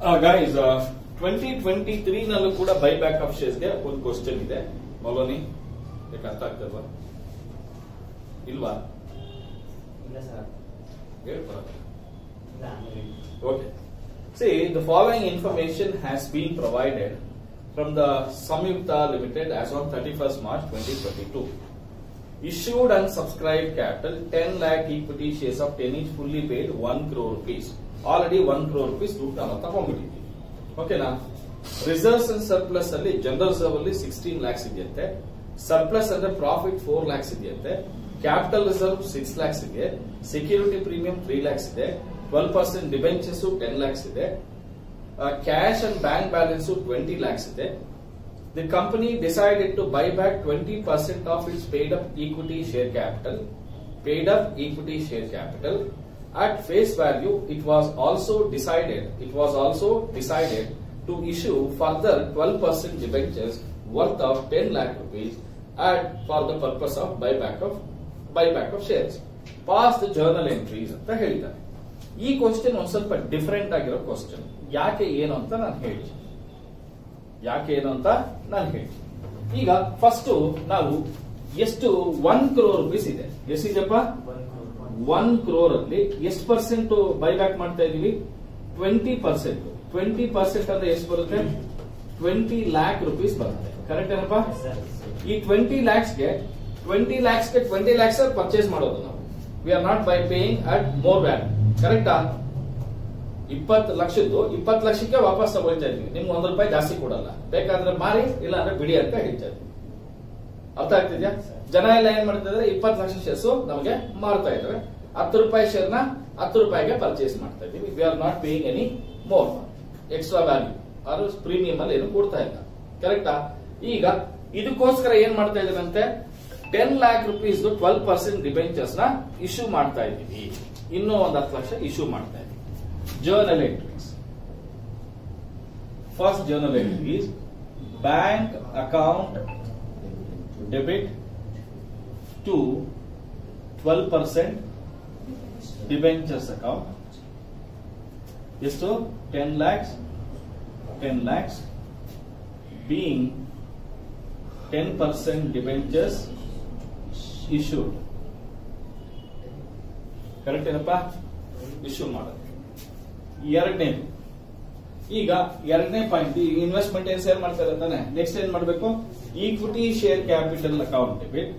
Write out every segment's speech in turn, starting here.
Guys twenty twenty three ನಲ್ಲೂ ಕೂಡ buy back of ಶೇರ್ಸ್ಗೆ ಒಂದು ಕ್ವಶನ್ ಇದೆ ಮೌಲೋನಿ ಯಾಕೆ ಅರ್ಥ ಆಗ್ತಲ್ವಾ ಇಲ್ವಾ ಇಲ್ಲ ಸರ್ ಹೇಳ್ಕೊಳ ಇಲ್ಲ ಆಮೇಲೆ Okay. See, the following information has been provided from the Samyukta Limited as on 31st March 2022. Issued and subscribed capital 10 lakh equity shares of 10 each fully paid 1 crore rupees. Already 1 crore rupees ದುಡ್ಡು ನಾವು ತಗೊಂಡ್ಬಿಟ್ಟಿದ್ದೀವಿ ಓಕೆನಾ reserves and surplus ಅಲ್ಲಿ general reserve ಅಲ್ಲಿ sixteen lakhs ಇದೆಯಂತೆ surplus ಅಂದ್ರೆ profit four lakhs ಇದೆಯಂತೆ capital reserve six lakhs ಇದೆ ಸೆಕ್ಯೂರಿಟಿ ಪ್ರೀಮಿಯಂ ತ್ರೀ ಲ್ಯಾಕ್ಸ್ ಇದೆ twelve percent debentures ten lakhs ಇದೆ cash and bank balance twenty lakhs ಇದೆ The company decided to buy back 20% of its paid up equity share capital. Paid up equity share capital. At face value, it was also decided, it was also decided to issue further 12% debentures worth of 10 lakh rupees at, for the purpose of buyback of, buyback of shares. Pass the journal entries ಅಂತ ಹೇಳಿದ್ದಾರೆ ಈ question ಒಂದ್ ಸ್ವಲ್ಪ different ಆಗಿರೋ question ಯಾಕೆ ಏನು ಅಂತ ನಾನು ಹೇಳಿ ಯಾಕೆ ಏನು ಅಂತ ನಾನು ಹೇಳಿ ಈಗ ಫಸ್ಟ್ ನಾವು ಎಷ್ಟು ಒನ್ ಕ್ರೋರ್ ರುಪೀಸ್ ಇದೆ ಎಷ್ಟಿದೆಪ್ಪ ಒನ್ ಕ್ರೋರ್ ಅಲ್ಲಿ ಎಷ್ಟು ಪರ್ಸೆಂಟ್ ಬೈಬ್ಯಾಕ್ ಮಾಡ್ತಾ ಇದೀವಿ ಟ್ವೆಂಟಿ ಪರ್ಸೆಂಟ್ ಟ್ವೆಂಟಿ ಪರ್ಸೆಂಟ್ ಅಂದ್ರೆ ಎಷ್ಟು ಬರುತ್ತೆ ಟ್ವೆಂಟಿ ಲ್ಯಾಕ್ ರುಪೀಸ್ ಬರುತ್ತೆ ಕರೆಕ್ಟ್ ಏನಪ್ಪ ಸರ್ ಈ ಟ್ವೆಂಟಿ ಲ್ಯಾಕ್ಸ್ಗೆ ಟ್ವೆಂಟಿ ಲ್ಯಾಕ್ಸ್ಗೆ ಟ್ವೆಂಟಿ ಲ್ಯಾಕ್ಸ್ ಪರ್ಚೇಸ್ ಮಾಡೋದು ನಾವು we are not by paying at more value ಕರೆಕ್ಟಾ ಇಪ್ಪತ್ತು ಲಕ್ಷದ್ದು ಇಪ್ಪತ್ತು ಲಕ್ಷಕ್ಕೆ ವಾಪಸ್ ತಗೊಳ್ತಾ ಇದ್ವಿ ನಿಮ್ಗೆ ಒಂದ್ ರೂಪಾಯಿ ಜಾಸ್ತಿ ಕೊಡಲ್ಲ ಬೇಕಾದ್ರೆ ಮಾರಿ ಇಲ್ಲ ಅಂದ್ರೆ ಬಿಡಿ ಅಂತ ಹೇಳ್ತಾ ಇದ್ವಿ ಅರ್ಥ ಆಗ್ತಿದ್ಯಾ ಜನ ಎಲ್ಲ ಏನ್ ಮಾಡ್ತಿದ್ರೆ ಇಪ್ಪತ್ತು ಲಕ್ಷ ಶೇರ್ಸ್ ನಮಗೆ ಮಾರ್ತಾ ಇದಾರೆ ಹತ್ತು ರೂಪಾಯಿ ಶೇರ್ ನ ಹತ್ತು ರೂಪಾಯಿಗೆ ಪರ್ಚೇಸ್ ಮಾಡ್ತಾ ಇದೀವಿ we are not paying any more extra value ಅದು ಪ್ರೀಮಿಯಂ ಅಲ್ಲಿ ಏನು ಕೊಡ್ತಾ ಇಲ್ಲ ಕರೆಕ್ಟಾ ಈಗ ಇದಕ್ಕೋಸ್ಕರ ಏನ್ ಮಾಡ್ತಾ ಇದ್ದೀರಂತೆ ten lakh rupees twelve percent debentures ನ ಇಶ್ಯೂ ಮಾಡ್ತಾ ಇದ್ದೀವಿ ಇನ್ನೂ ಒಂದ್ ಹತ್ತು ಲಕ್ಷ ಇಶ್ಯೂ ಮಾಡ್ತಾ ಇದ್ದೀವಿ journal entries first journal entries bank account debit to twelve percent debentures account ಎಷ್ಟು ten lakhs ten lakhs being ten percent debentures issued correct ಏನಪ್ಪ ಇಶ್ಯೂ ಮಾಡೋದು ಎರಡನೇ ಈಗ ಎರಡನೇ ಪಾಯಿಂಟ್ ಈ ಇನ್ವೆಸ್ಟ್ಮೆಂಟ್ ಏನ್ ಸೇರ್ ಮಾಡ್ತಾರೆ ತಾನೆ ನೆಕ್ಸ್ಟ್ ಏನ್ ಮಾಡಬೇಕು equity share capital account debit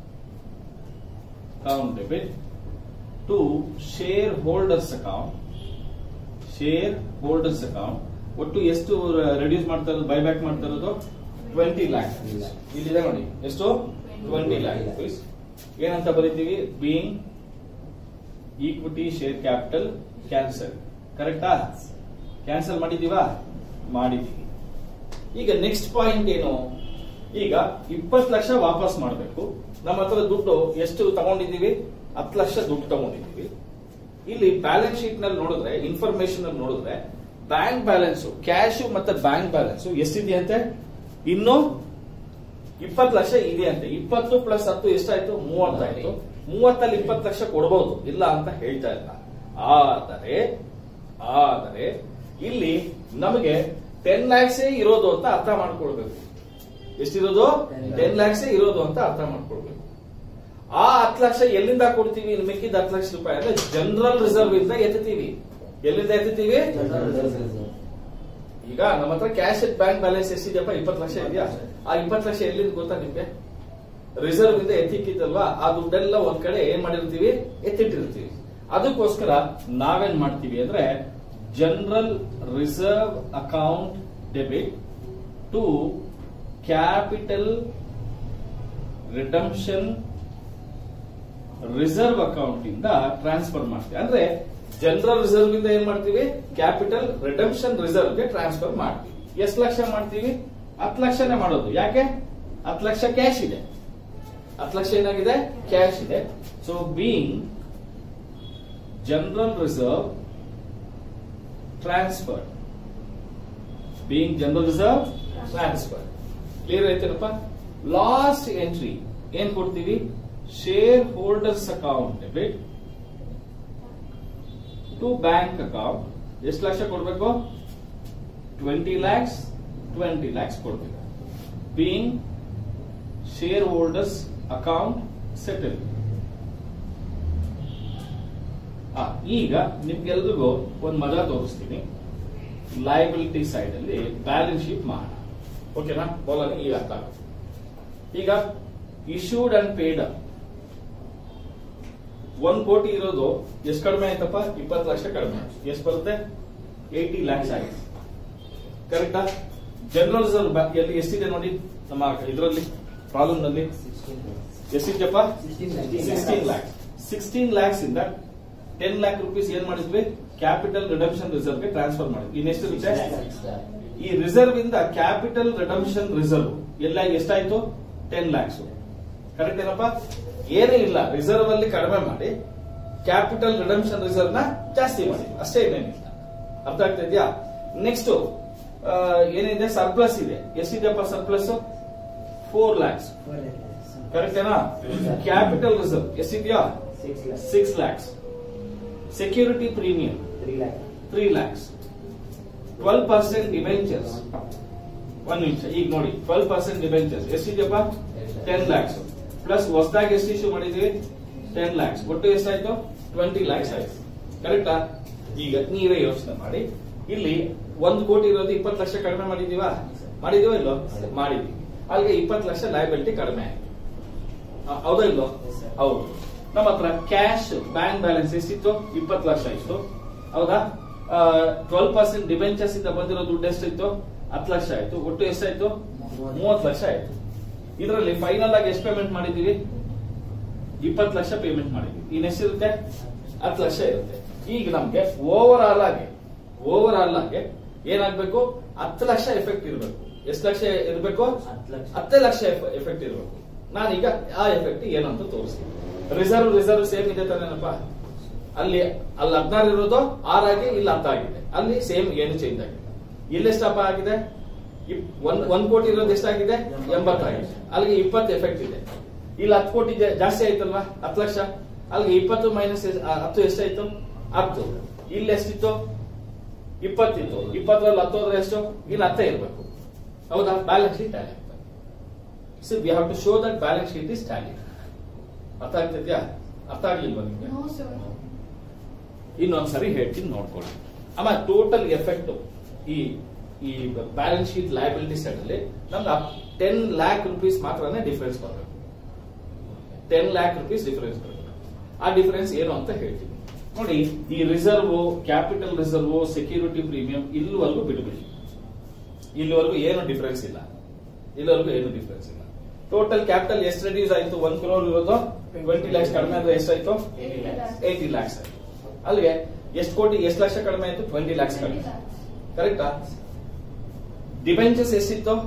account debit to shareholders account shareholders account ಒಟ್ಟು ಎಷ್ಟು ರೆಡ್ಯೂಸ್ ಮಾಡ್ತಾ ಇರೋದು ಬೈಬ್ಯಾಕ್ ಮಾಡ್ತಾ ಇರೋದು ಟ್ವೆಂಟಿ ಲ್ಯಾಕ್ ಇಲ್ಲಿದೆ ನೋಡಿ ಎಷ್ಟು ಟ್ವೆಂಟಿ ಲ್ಯಾಕ್ ರುಪೀಸ್ ಏನಂತ ಬರೀತೀವಿ being equity share capital cancel ಕರೆಕ್ಟಾ ಕ್ಯಾನ್ಸಲ್ ಮಾಡಿದೀವಾ ಮಾಡಿದೀವಿ ಈಗ ನೆಕ್ಸ್ಟ್ ಪಾಯಿಂಟ್ ಏನು ಈಗ ಇಪ್ಪತ್ತು ಲಕ್ಷ ವಾಪಸ್ ಮಾಡಬೇಕು ನಮ್ಮ ಹತ್ರ ದುಡ್ಡು ಎಷ್ಟು ತಗೊಂಡಿದೀವಿ ಹತ್ತು ಲಕ್ಷ ದುಡ್ಡು ತಗೊಂಡಿದೀವಿ ಇಲ್ಲಿ ಬ್ಯಾಲೆನ್ಸ್ ಶೀಟ್ ನಲ್ಲಿ ನೋಡಿದ್ರೆ ಇನ್ಫಾರ್ಮೇಶನ್ ಅಲ್ಲಿ ನೋಡಿದ್ರೆ ಬ್ಯಾಂಕ್ ಬ್ಯಾಲೆನ್ಸ್ ಕ್ಯಾಶ್ ಮತ್ತೆ ಬ್ಯಾಂಕ್ ಬ್ಯಾಲೆನ್ಸ್ ಎಷ್ಟಿದೆಯಂತೆ ಇನ್ನು ಇಪ್ಪತ್ತು ಲಕ್ಷ ಇದೆ ಅಂತೆ ಇಪ್ಪತ್ತು ಪ್ಲಸ್ ಹತ್ತು ಎಷ್ಟಾಯ್ತು ಮೂವತ್ತಾಯ್ತು ಮೂವತ್ತಲ್ಲಿ ಇಪ್ಪತ್ತು ಲಕ್ಷ ಕೊಡಬಹುದು ಇಲ್ಲ ಅಂತ ಹೇಳ್ತಾ ಇಲ್ಲ ಆದರೆ ಆದರೆ ಇಲ್ಲಿ ನಮಗೆ ಟೆನ್ ಲ್ಯಾಕ್ಸೇ ಇರೋದು ಅಂತ ಅರ್ಥ ಮಾಡ್ಕೊಳ್ಬೇಕು ಎಷ್ಟಿರೋದು ಟೆನ್ ಲ್ಯಾಕ್ಸೇ ಇರೋದು ಅಂತ ಅರ್ಥ ಮಾಡ್ಕೊಳ್ಬೇಕು ಆ ಹತ್ತು ಲಕ್ಷ ಎಲ್ಲಿಂದ ಕೊಡ್ತೀವಿ ಇನ್ನು ಮಿಕ್ಕಿದ ಹತ್ತು ಲಕ್ಷ ರೂಪಾಯಿ ಅಂದ್ರೆ ಜನರಲ್ ರಿಸರ್ವ್ ಇಂದ ಎತ್ತುತ್ತೀವಿ ಎಲ್ಲಿಂದ ಎತ್ತುತ್ತೀವಿ ಈಗ ನಮ್ಮ ಹತ್ರ ಕ್ಯಾಶ್ ಬ್ಯಾಂಕ್ ಬ್ಯಾಲೆನ್ಸ್ ಎಷ್ಟಿದೆಯಪ್ಪ ಇಪ್ಪತ್ತು ಲಕ್ಷ ಇದೆಯಾ ಆ ಇಪ್ಪತ್ತು ಲಕ್ಷ ಎಲ್ಲಿಂದ ಗೊತ್ತಾ ನಿಮ್ಗೆ ರಿಸರ್ವ್ ಇಂದ ಎತ್ತಿಕ್ಕಿತ್ತಲ್ವಾ ಆ ದುಡ್ಡೆಲ್ಲ ಒಂದ್ ಕಡೆ ಏನ್ ಮಾಡಿರ್ತೀವಿ ಎತ್ತಿಟ್ಟಿರ್ತೀವಿ ಅದಕ್ಕೋಸ್ಕರ ನಾವೇನ್ ಮಾಡ್ತೀವಿ ಅಂದ್ರೆ general reserve account debit to capital redemption reserve account ಇಂದ ಟ್ರಾನ್ಸ್ಫರ್ ಮಾಡ್ತೀವಿ ಅಂದ್ರೆ ಜನರಲ್ ರಿಸರ್ವ್ ಇಂದ ಏನ್ ಮಾಡ್ತೀವಿ ಕ್ಯಾಪಿಟಲ್ ರಿಡಂಪ್ಷನ್ ರಿಸರ್ವ್ ಗೆ ಟ್ರಾನ್ಸ್ಫರ್ ಮಾಡ್ತೀವಿ ಎಷ್ಟು ಲಕ್ಷ ಮಾಡ್ತೀವಿ ಹತ್ತು ಲಕ್ಷನೇ ಮಾಡೋದು ಯಾಕೆ ಹತ್ತು ಲಕ್ಷ ಕ್ಯಾಶ್ ಇದೆ ಹತ್ತು ಲಕ್ಷ ಏನಾಗಿದೆ ಕ್ಯಾಶ್ ಇದೆ so being general reserve transfer being general reserve transfer clear ಆಯ್ತೇನಪ್ಪ ಲಾಸ್ಟ್ ಎಂಟ್ರಿ ಏನ್ ಕೊಡ್ತೀವಿ shareholders account debit to bank account ಎಷ್ಟು ಲಕ್ಷ ಕೊಡ್ಬೇಕು ಟ್ವೆಂಟಿ ಲ್ಯಾಕ್ಸ್ ಟ್ವೆಂಟಿ ಲ್ಯಾಕ್ಸ್ ಕೊಡ್ಬೇಕು being shareholders account settle ಈಗ ನಿಮ್ಗೆಲ್ರಿಗೂ ಒಂದು ಮಜಾ ತೋರಿಸ್ತೀನಿ ಲಯಬಿಲಿಟಿ ಸೈಡ್ ಅಲ್ಲಿ ಬ್ಯಾಲೆನ್ಸ್ ಶೀಟ್ ಮಾಡೋಣ ಓಕೆನಾ ಬೋಲನ್ ಈಗ ಅರ್ಥ ಆಗುತ್ತೆ ಈಗ ಇಶ್ಯೂಡ್ ಅಂಡ್ ಪೇಡ್ ಒಂದ್ ಕೋಟಿ ಇರೋದು ಎಷ್ಟು ಕಡಿಮೆ ಆಯ್ತಪ್ಪ ಇಪ್ಪತ್ತು ಲಕ್ಷ ಕಡಿಮೆ ಆಯ್ತು ಎಷ್ಟು ಬರುತ್ತೆ ಏಯ್ಟಿ ಲ್ಯಾಕ್ಸ್ ಆಗಿದೆ ಕರೆಕ್ಟಾ ಜನರಲ್ ರಿಸರ್ವ್ ಎಲ್ಲಿ ಎಷ್ಟಿದೆ ನೋಡಿ ನಮ್ಮ ಇದರಲ್ಲಿ ಪ್ರಾಬ್ಲಮ್ ನಲ್ಲಿ ಎಷ್ಟಿದೆಯಪ್ಪ ಸಿಕ್ಸ್ಟೀನ್ ಲ್ಯಾಕ್ಸ್ ಸಿಕ್ಸ್ಟೀನ್ ಲ್ಯಾಕ್ಸ್ ಇಂದ ಟೆನ್ ಲ್ಯಾಕ್ ರುಪೀಸ್ ಏನ್ ಮಾಡಿದ್ವಿ ಕ್ಯಾಪಿಟಲ್ ರಿಡಮ್ಷನ್ ರಿಸರ್ವ್ ಗೆ ಟ್ರಾನ್ಸ್ಫರ್ ಮಾಡಿದ್ವಿ ಇನ್ನೆಷ್ಟಿರುತ್ತೆ ಈ ರಿಸರ್ವ್ ಇಂದ ಕ್ಯಾಪಿಟಲ್ ರಿಡಮ್ಷನ್ ರಿಸರ್ವ್ ಎಲ್ಲ ಎಷ್ಟಾಯ್ತು ಟೆನ್ ಲ್ಯಾಕ್ಸ್ ಕರೆಕ್ಟ್ ಏನಪ್ಪ ಏನೇ ಇಲ್ಲ ರಿಸರ್ವ್ ಅಲ್ಲಿ ಕಡಿಮೆ ಮಾಡಿ ಕ್ಯಾಪಿಟಲ್ ರಿಡಮ್ಷನ್ ರಿಸರ್ವ್ ನ ಜಾಸ್ತಿ ಮಾಡಿ ಅಷ್ಟೇ ಏನೇನಿಲ್ಲ ಅರ್ಥ ಆಗ್ತಾ ಇದೆಯಾ ನೆಕ್ಸ್ಟ್ ಏನಿದೆ ಸರ್ಪ್ಲಸ್ ಇದೆ ಎಷ್ಟಿದೆಯಪ್ಪ ಸರ್ಪ್ಲಸ್ ಫೋರ್ ಲ್ಯಾಕ್ಸ್ ಕರೆಕ್ಟ್ ಏನಾ ಕ್ಯಾಪಿಟಲ್ ರಿಸರ್ವ್ ಎಷ್ಟಿದೆಯಾ six lakhs security premium three lakhs twelve percent debentures ಒಂದ್ ನಿಮಿಷ ಈಗ ನೋಡಿ ಟ್ವೆಲ್ ಪರ್ಸೆಂಟ್ ಡಿಬೆಂಚರ್ಸ್ ಎಷ್ಟಿದೆಯಪ್ಪ ಟೆನ್ ಲ್ಯಾಕ್ಸ್ ಪ್ಲಸ್ ಹೊಸದಾಗಿ ಎಷ್ಟು ಇಶ್ಯೂ ಮಾಡಿದೀವಿ ಟೆನ್ ಲ್ಯಾಕ್ಸ್ ಒಟ್ಟು ಎಷ್ಟಾಯ್ತು ಟ್ವೆಂಟಿ ಲ್ಯಾಕ್ಸ್ ಆಯ್ತು ಕರೆಕ್ಟಾ ಈಗ ನೀವೇ ಯೋಚನೆ ಮಾಡಿ ಇಲ್ಲಿ ಒಂದು ಕೋಟಿ ಇರೋದು ಇಪ್ಪತ್ತು ಲಕ್ಷ ಕಡಿಮೆ ಮಾಡಿದೀವಾ ಮಾಡಿದೀವ ಇಲ್ಲೋ ಮಾಡಿದೀವಿ ಅಲ್ಲಿಗೆ ಇಪ್ಪತ್ತು ಲಕ್ಷ ಲಯಬಿಲಿಟಿ ಕಡಿಮೆ ಆಯ್ತು ಆ, ಹೌದಾ ಇಲ್ಲೋ Yes, sir. ಹೌದು ನಮ್ಮ ಹತ್ರ ಕ್ಯಾಶ್ ಬ್ಯಾಂಕ್ ಬ್ಯಾಲೆನ್ಸ್ ಎಷ್ಟಿತ್ತು ಇಪ್ಪತ್ತು ಲಕ್ಷ ಇತ್ತು ಹೌದಾ ಟ್ವೆಲ್ ಪರ್ಸೆಂಟ್ ಡಿಬೆಂಚರ್ಸ್ ಇಂದ ಬಂದಿರೋ ದುಡ್ಡು ಎಷ್ಟಿತ್ತು ಹತ್ತು ಲಕ್ಷ ಆಯ್ತು ಒಟ್ಟು ಎಷ್ಟಾಯ್ತು ಮೂವತ್ತು ಲಕ್ಷ ಆಯ್ತು ಇದರಲ್ಲಿ ಫೈನಲ್ ಆಗಿ ಎಷ್ಟು ಪೇಮೆಂಟ್ ಮಾಡಿದೀವಿ ಇಪ್ಪತ್ತು ಲಕ್ಷ ಪೇಮೆಂಟ್ ಮಾಡಿದ್ವಿ ಇನ್ನೆಷ್ಟಿರುತ್ತೆ ಹತ್ತು ಲಕ್ಷ ಇರುತ್ತೆ ಈಗ ನಮ್ಗೆ ಓವರ್ ಆಲ್ ಆಗಿ ಓವರ್ ಆಲ್ ಆಗಿ ಏನಾಗ್ಬೇಕು ಹತ್ತು ಲಕ್ಷ ಎಫೆಕ್ಟ್ ಇರಬೇಕು ಎಷ್ಟು ಲಕ್ಷ ಇರಬೇಕು ಹತ್ತು ಲಕ್ಷ. ಹತ್ತೇ ಲಕ್ಷ ಎಫೆಕ್ಟ್ ಇರಬೇಕು ನಾನೀಗ ಆ ಎಫೆಕ್ಟ್ ಏನು ಅಂತ ತೋರಿಸ್ತೀನಿ ರಿಸರ್ವ್ ರಿಸರ್ವ್ ಸೇಮ್ ಇದೆ ತಾನೇನಪ್ಪ ಅಲ್ಲಿ ಅಲ್ಲಿ ಹದಿನಾರು ಇರೋದು ಆರಾಗಿ ಇಲ್ಲಿ ಹತ್ತಾಗಿದೆ ಅಲ್ಲಿ ಸೇಮ್ ಏನು ಚೇಂಜ್ ಆಗಿದೆ ಇಲ್ಲಿ ಎಷ್ಟಪ್ಪ ಆಗಿದೆ ಇಪ್- ಒಂದ್ ಒಂದ್ ಕೋಟಿ ಇರೋದು ಎಷ್ಟಾಗಿದೆ ಎಂಬತ್ತಾಗಿದೆ ಅಲ್ಲಿಗೆ ಇಪ್ಪತ್ತು ಎಫೆಕ್ಟ್ ಇದೆ ಇಲ್ಲಿ ಹತ್ತು ಕೋಟಿ ಜಾ- ಜಾಸ್ತಿ ಆಯ್ತಲ್ವಾ ಹತ್ತು ಲಕ್ಷ ಅಲ್ಲಿಗೆ ಇಪ್ಪತ್ತು ಮೈನಸ್ ಹತ್ತು ಎಷ್ಟಾಯ್ತು ಹತ್ತು ಇಲ್ಲಿ ಎಷ್ಟಿತ್ತು ಇಪ್ಪತ್ತಿತ್ತು ಇಪ್ಪತ್ತರಲ್ಲಿ ಹತ್ತು ಹೋದ್ರೆ ಎಷ್ಟು ಇಲ್ಲಿ ಹತ್ತೇ ಇರಬೇಕು ಹೌದಾ balance sheet tally so we have to show that balance sheet is tally ಅರ್ಥ ಆಗ್ತಿದ್ಯಾ ಅರ್ಥ ಆಗ್ಲಿಲ್ವಾ ನಿಮ್ಗೆ No, sir. ಇನ್ನೊಂದ್ಸರಿ ಹೇಳ್ತೀನಿ ನೋಡ್ಕೊಳ್ಳಿ ಆಮೇಲೆ ಟೋಟಲ್ ಎಫೆಕ್ಟ್ ಈ ಈ ಬ್ಯಾಲೆನ್ಸ್ ಶೀಟ್ ಲಯಬಿಲಿಟಿ ಸೈಡ್ ಅಲ್ಲಿ ನಮ್ಗೆ ಟೆನ್ ಲ್ಯಾಕ್ ರುಪೀಸ್ ಮಾತ್ರನೇ ಡಿಫರೆನ್ಸ್ ಬರಬೇಕು ಟೆನ್ ಲ್ಯಾಕ್ ರುಪೀಸ್ ಡಿಫರೆನ್ಸ್ ಬರಬೇಕು ಆ ಡಿಫರೆನ್ಸ್ ಏನು ಅಂತ ಹೇಳ್ತೀನಿ ನೋಡಿ ಈ reserve capital reserve security premium ಇಲ್ಲಿವರೆಗೂ ಬಿಡಬೇಡಿ ಇಲ್ಲಿವರೆಗೂ ಏನು ಡಿಫರೆನ್ಸ್ ಇಲ್ಲ ಇಲ್ಲಿವರೆಗೂ ಏನು ಡಿಫರೆನ್ಸ್ ಇಲ್ಲ ಟೋಟಲ್ ಕ್ಯಾಪಿಟಲ್ ಎಷ್ಟು ರೆಡ್ಯೂಸ್ ಆಯ್ತು ಒನ್ ಕ್ರೋರ್ ಇರೋದು ಟ್ವೆಂಟಿ ಲ್ಯಾಕ್ಸ್ ಕಡಿಮೆ ಅಂದ್ರೆ ಎಷ್ಟಾಯ್ತು Eighty lakhs. ಏಯ್ಟಿ ಲ್ಯಾಕ್ಸ್ ಆಯ್ತು ಅಲ್ಲಿಗೆ ಎಷ್ಟು ಕೋಟಿ ಎಷ್ಟು ಲಕ್ಷ ಕಡಿಮೆ ಆಯ್ತು ಟ್ವೆಂಟಿ ಲ್ಯಾಕ್ಸ್ ಕಡಿಮೆ ಕರೆಕ್ಟಾ ಡಿಬೆಂಚರ್ಸ್ ಎಷ್ಟಿತ್ತು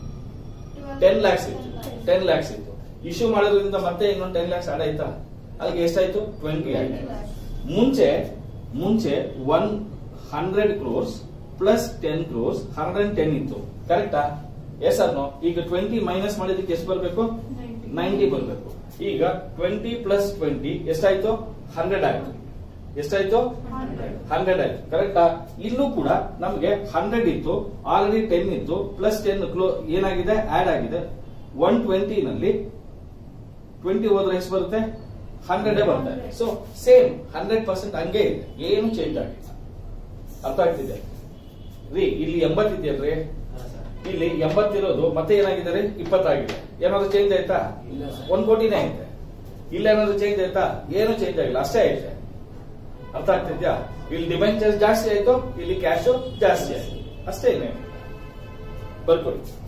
ಟೆನ್ ಲ್ಯಾಕ್ಸ್ ಇತ್ತು ಟೆನ್ ಲ್ಯಾಕ್ಸ್ ಇತ್ತು ಇಶ್ಯೂ ಮಾಡೋದ್ರಿಂದ ಮತ್ತೆ ಇನ್ನೊಂದು ಟೆನ್ ಲ್ಯಾಕ್ಸ್ ಆಡ್ ಆಯ್ತಾ ಅಲ್ಲಿಗೆ ಎಷ್ಟಾಯ್ತು ಟ್ವೆಂಟಿ ಆಯ್ತು ಮುಂಚೆ ಮುಂಚೆ one hundred crores plus ten crores hundred ten ಇತ್ತು ಕರೆಕ್ಟಾ ಎಸ್ ನೋ ಈಗ ಟ್ವೆಂಟಿ ಮೈನಸ್ ಮಾಡಿದಕ್ಕೆ ಎಷ್ಟು ಬರಬೇಕು ನೈಂಟಿ ಬರಬೇಕು ಈಗ ಟ್ವೆಂಟಿ ಪ್ಲಸ್ ಟ್ವೆಂಟಿ ಎಷ್ಟಾಯ್ತು ಹಂಡ್ರೆಡ್ ಆಯ್ತು ಎಷ್ಟಾಯ್ತು ಹಂಡ್ರೆಡ್ ಆಯ್ತು ಕರೆಕ್ಟಾ ಇಲ್ಲೂ ಕೂಡ ನಮಗೆ ಹಂಡ್ರೆಡ್ ಇತ್ತು ಆಲ್ರೆಡಿ ಟೆನ್ ಇತ್ತು ಪ್ಲಸ್ ಟೆನ್ ಕ್ಲೋ ಏನಾಗಿದೆ ಆಡ್ ಆಗಿದೆ ಒನ್ ಟ್ವೆಂಟಿ ನಲ್ಲಿ ಟ್ವೆಂಟಿ ಹೋದ್ರೆ ಎಷ್ಟು ಬರುತ್ತೆ ಹಂಡ್ರೆಡ್ ಬರುತ್ತೆ ಸೊ ಸೇಮ್ ಹಂಡ್ರೆಡ್ ಪರ್ಸೆಂಟ್ ಹಂಗೆ ಇದೆ ಏನು ಚೇಂಜ್ ಆಗಿಲ್ಲ ಅರ್ಥ ಆಗ್ತಿದೆ ರೀ ಇಲ್ಲಿ ಎಂಬತ್ತಿದೆಯಲ್ರಿ ಇಲ್ಲಿ ಎಂಬತ್ತಿರೋದು ಮತ್ತೆ ಏನಾಗಿದೆ ರೀ ಇಪ್ಪತ್ತಾಗಿದೆ ಏನಾದ್ರು ಚೇಂಜ್ ಆಯ್ತಾ ಇಲ್ಲ ಸರ್. ಒಂದ್ ಕೋಟಿನೇ ಐತೆ ಇಲ್ಲ ಏನಾದ್ರು ಚೇಂಜ್ ಆಯ್ತಾ ಏನು ಚೇಂಜ್ ಆಗಿಲ್ಲ ಅಷ್ಟೇ ಐತೆ ಅರ್ಥ ಆಗ್ತಿದ್ಯಾ ಇಲ್ಲಿ ಡಿಬೆಂಚರ್ಸ್ ಜಾಸ್ತಿ ಆಯ್ತು ಇಲ್ಲಿ ಕ್ಯಾಶು ಜಾಸ್ತಿ ಆಯ್ತು ಅಷ್ಟೇ ಇನ್ನೇನು ಬರ್ಕೊಳ್ಳಿ